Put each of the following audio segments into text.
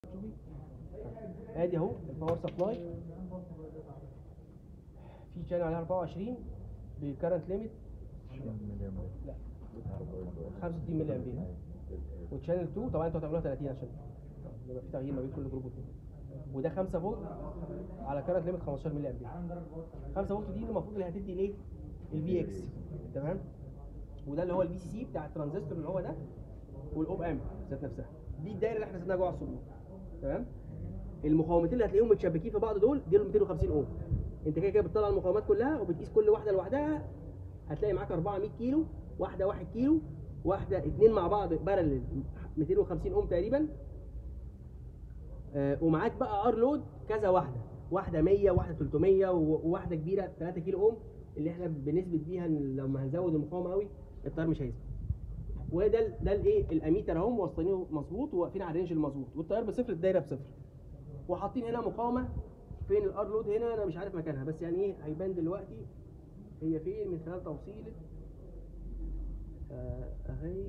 ادي اهو الباور سبلاي في شانل عليها 24 بالكرنت ليميت لا 65 ملي امبير والشانل 2 طبعا انتوا هتعملوها 30 عشان يبقى في تغيير ما بين كل جروب واثنين وده 5 فولت على كرنت ليميت 15 ملي امبير 5 فولت دي المفروض اللي هتدي الايه الفي اكس تمام وده اللي هو الفي سي سي بتاع الترانزستور اللي هو ده والاوب امب ذات نفسها دي الدايره اللي احنا سيبناها جوه على الصدور تمام المقاومتين اللي هتلاقيهم متشبكين في بعض دول دول 250 اوم انت كده كده بتطلع المقاومات كلها وبتقيس كل واحده لوحدها هتلاقي معاك 400 كيلو واحده 1 كيلو واحده اتنين مع بعض بارلل 250 اوم تقريبا آه ومعاك بقى ار لود كذا واحده واحده 100 واحده 300 وواحده كبيره 3 كيلو اوم اللي احنا بنثبت بيها ان لما هنزود المقاومه قوي التيار مش هيثبت وده ال- ده الايه الاميتر اهو موصلينه مظبوط وواقفين على الرينج المظبوط والتيار بصفر الدايره بصفر وحاطين هنا مقاومه فين الار لود هنا انا مش عارف مكانها بس يعني ايه هيبان دلوقتي هي فين من خلال توصيله آه، اهي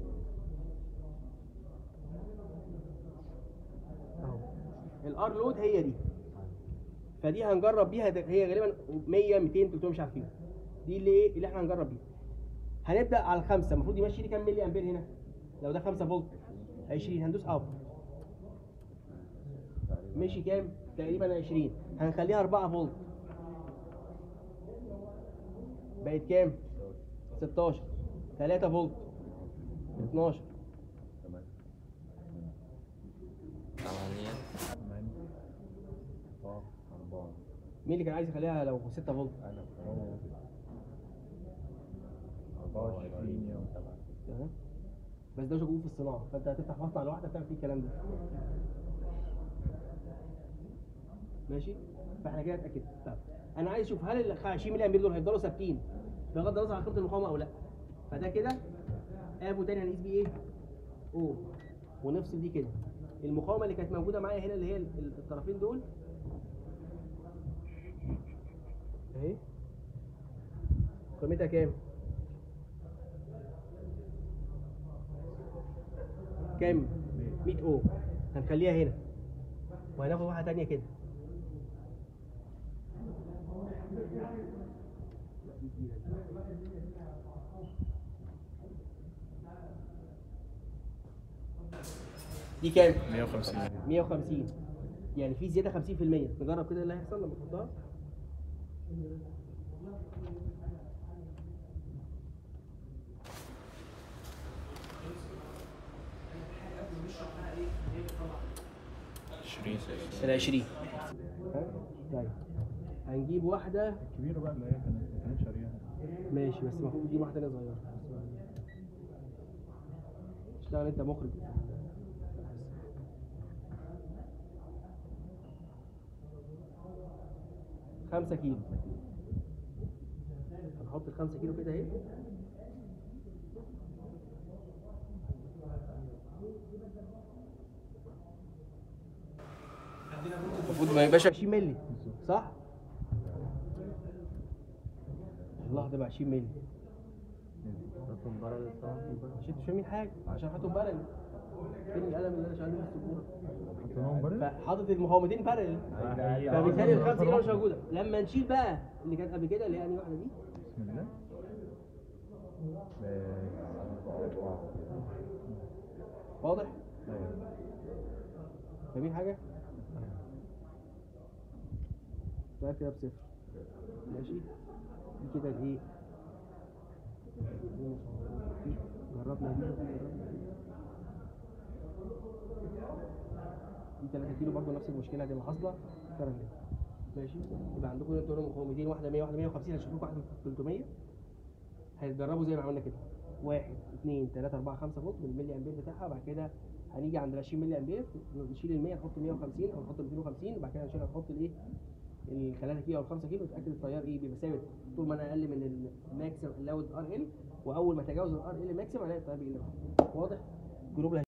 اهو الار لود هي دي فدي هنجرب بيها ده- هي غالبا 100 200 300 مش عارفين دي اللي ايه اللي احنا هنجرب بيها هنبدا على الخمسه المفروض يمشي لي كام ملي امبير هنا لو ده 5 فولت 20 هندوس اب مشي كام تقريبا 20 هنخليها 4 فولت بقت كام 16 3 فولت 12 ثمانية مين اللي كان عايز يخليها لو 6 فولت تمام بس ده شغوف في الصناعه فانت هتفتح مصنع لوحدك تعمل فيه الكلام ده ماشي فاحنا كده اتاكدنا طب انا عايز اشوف هل ال 20 ملي امبير دول هيفضلوا ثابتين بغض النظر عن قيمه المقاومه او لا فده كده ابو تاني هنقيس بيه ايه او ونفصل دي كده المقاومه اللي كانت موجوده معايا هنا اللي هي ال- ال- الطرفين دول اهي قيمتها كام كام 100 اوم هنخليها هنا وهناخد واحده تانية كده دي كام 150 150 يعني في زياده 50% نجرب كده اللي هيحصل لما نحطها 20 ال 20 طيب هنجيب واحده كبيرة بقى اللي هي كانت كانت شاريها ماشي بس المفروض نجيب واحده تانية صغيره اشتغل انت مخرج خمسة كيلو هنحط الخمسة كيلو كده اهي المفروض ما يبقاش 20 مللي صح؟ الله تبقى 20 مللي رقم برد طبعا عشان انتوا مش فاهمين حاجه عشان حاطط بارل فين القلم اللي انا شغال بيه في السبوره حطيناهم برد فحاطط المقاومتين بارل فبالتالي الخمسه كيلو مش موجوده لما نشيل بقى اللي كانت قبل كده اللي هي انهي واحده دي بسم الله واضح؟ فاهمين حاجه؟ ده كده بصفر ماشي دي كده الايه؟ دي جربنا دي ودي جربنا دي دي 3 كيلو برضه نفس المشكله دي اللي حاصله الكلام ده ماشي يبقى عندكم دول مقاومتين واحده 100 واحده 150 هنشوف لكم واحده 300 هتجربوا زي ما عملنا كده واحد اثنين ثلاثة أربعة خمسة فولت بالملي أمبير بتاعها بعد كده هنيجي عند ال 20 ملي أمبير نشيل ال 100 نحط 150 أو نحط 250 بعد كده نشيلها نحط الإيه ال 3 كيلو أو ال 5 كيلو نتأكد التيار إيه بيبقى ثابت طول ما أنا أقل من الماكسيمم اللاود ار ال وأول ما أتجاوز الار ال ماكسيمم ألاقي التيار بيقل واضح؟ جروب